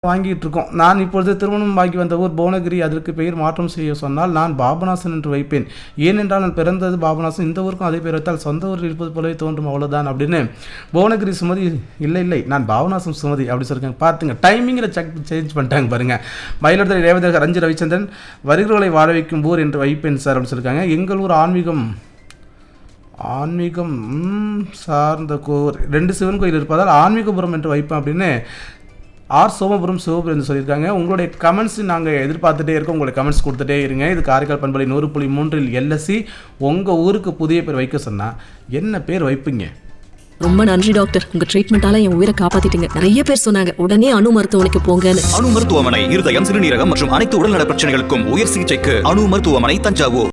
வாங்கிட்டு இருக்கோம் நான் இப்பொழுது திருமணம் ஆகி வந்த ஊர் புவனகிரி அதற்கு பெயர் மாற்றம் செய்ய சொன்னால் நான் பாபநாசன் என்று வைப்பேன் ஏனென்றால் நான் பிறந்தது பாபநாசன் இந்த ஊருக்கும் அதே பேர் வைத்தால் சொந்த ஊரில் இருப்பது போலவே தோன்றும் அவ்வளவுதான் அப்படின்னு புவனகிரி சுமதி இல்லை இல்லை நான் பாபநாசம் சுமதி அப்படி சொல்லிருக்காங்க பார்த்துங்க டைமிங்கில் செக் சேஞ்ச் பண்ணிட்டாங்க பாருங்க மயிலாடுதுறை ரேவதர் ரஞ்சி ரவிச்சந்திரன் வருகிறவர்களை வாழ வைக்கும் ஊர் என்று வைப்பேன் சார் அப்படின்னு சொல்லியிருக்காங்க எங்கள் ஊர் ஆன்மீகம் ஆன்மீகம் ம், சார்ந்த கோர் ரெண்டு சிவன் கோயில் இருப்பதால் ஆன்மீகபுரம் என்று வைப்பேன் அப்படின்னு ஆர் சோமபுரம் சிவபுரம் என்று சொல்லியிருக்காங்க உங்களுடைய கமெண்ட்ஸ் நாங்கள் எதிர்பார்த்துட்டே இருக்கோம் உங்களுடைய கமெண்ட்ஸ் கொடுத்துட்டே இருங்க இது காரைக்கால் பண்பலை நூறு புள்ளி மூன்றில் எல்எஸ்சி உங்கள் ஊருக்கு புதிய பேர் வைக்க சொன்னால் என்ன பேர் வைப்பீங்க ரொம்ப நன்றி டாக்டர் உங்க ட்ரீட்மெண்டால என் உயிரை காப்பாத்திட்டீங்க நிறைய பேர் சொன்னாங்க உடனே அணு மருத்துவமனைக்கு போங்கன்னு அணு மருத்துவமனை இருதயம் சிறுநீரகம் மற்றும் அனைத்து உடல்நல பிரச்சனைகளுக்கும் உயர் சிகிச்சைக்கு அணு மருத்துவமனை தஞ்சாவூர்